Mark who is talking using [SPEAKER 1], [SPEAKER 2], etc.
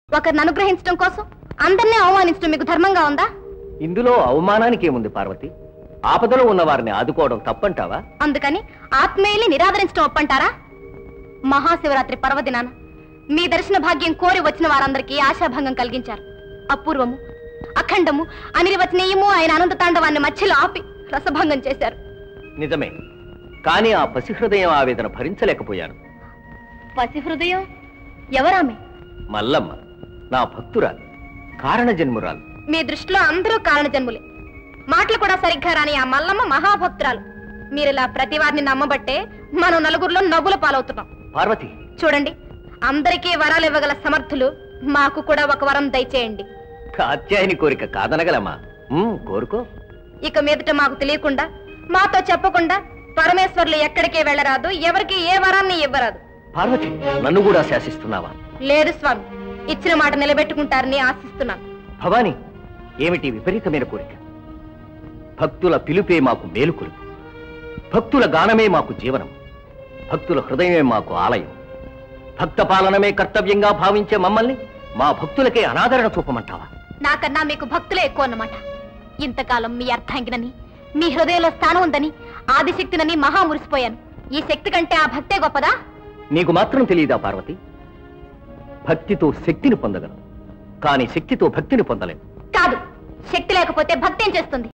[SPEAKER 1] ఒకరిని అనుగ్రహించడం కోసం అందరినీ అవమానించడం మీకు ధర్మంగా ఉందా
[SPEAKER 2] ఇందులో అవమానానికి ఏముంది పార్వతి ఆపదలో ఉన్న వారిని ఆదుకోవడం తప్పంటావా
[SPEAKER 1] అందుకని ఆత్మీయుల్ని నిరాదరించడం ఒప్పంటారా మహాశివరాత్రి పర్వదినాన మీ దర్శన భాగ్యం కోరి వచ్చిన వారందరికీ ఆశాభంగం కలిగించారు అపూర్వము అఖండము అనిర్వచనీయము ఆయన అనంత తాండవాన్ని మధ్యలో ఆపి రసభంగం చేశారు
[SPEAKER 2] నిజమే కానీ ఆ పసిహృదయం ఆవేదన భరించలేకపోయాను
[SPEAKER 1] పసి హృదయం ఎవరామె
[SPEAKER 2] మల్లమ్మ నా భక్తురాలు కారణ జన్మురాలు
[SPEAKER 1] మీ దృష్టిలో అందరూ కారణజన్ములే మాటలు కూడా సరిగ్గా రాని ఆ మల్లమ్మ మహాభక్తురాలు మీరిలా ప్రతి వారిని నమ్మబట్టే మనం నలుగురిలో నవ్వుల పాలవుతున్నాం
[SPEAKER 2] పార్వతి
[SPEAKER 1] చూడండి అందరికీ వరాలు ఇవ్వగల సమర్థులు మాకు కూడా ఒక వరం దయచేయండి
[SPEAKER 2] కాత్యాయని కోరిక కాదనగలమా ఉమ్, కోరుకో
[SPEAKER 1] ఇక మీదట మాకు తెలియకుండా మాతో చెప్పకుండా పరమేశ్వర్లు ఎక్కడికి వెళ్ళరాదు ఎవరికి ఏ వరాన్ని ఇవ్వరాదు
[SPEAKER 2] పార్వతి నన్ను కూడా శాసిస్తున్నావా
[SPEAKER 1] లేదు స్వామి ఇచ్చిన మాట నిలబెట్టుకుంటారని ఆశిస్తున్నాను
[SPEAKER 2] భవాని ఏమిటి విపరీతమైన కోరిక భక్తుల పిలుపే మాకు మేలుకొలుపు భక్తుల గానమే మాకు జీవనం భక్తుల హృదయమే మాకు ఆలయం భక్త పాలనమే కర్తవ్యంగా భావించే మమ్మల్ని మా భక్తులకే అనాదరణ చూపమంటావా
[SPEAKER 1] నాకన్నా మీకు భక్తులే ఎక్కువ అన్నమాట ఇంతకాలం మీ అర్థాంగినని మీ హృదయంలో స్థానం ఉందని ఆదిశక్తినని మహా మురిసిపోయాను ఈ శక్తి కంటే ఆ భక్తే గొప్పదా
[SPEAKER 2] నీకు మాత్రం తెలియదా పార్వతి భక్తితో శక్తిని పొందగలం కానీ శక్తితో భక్తిని పొందలేం
[SPEAKER 1] కాదు శక్తి లేకపోతే భక్తి ఏం చేస్తుంది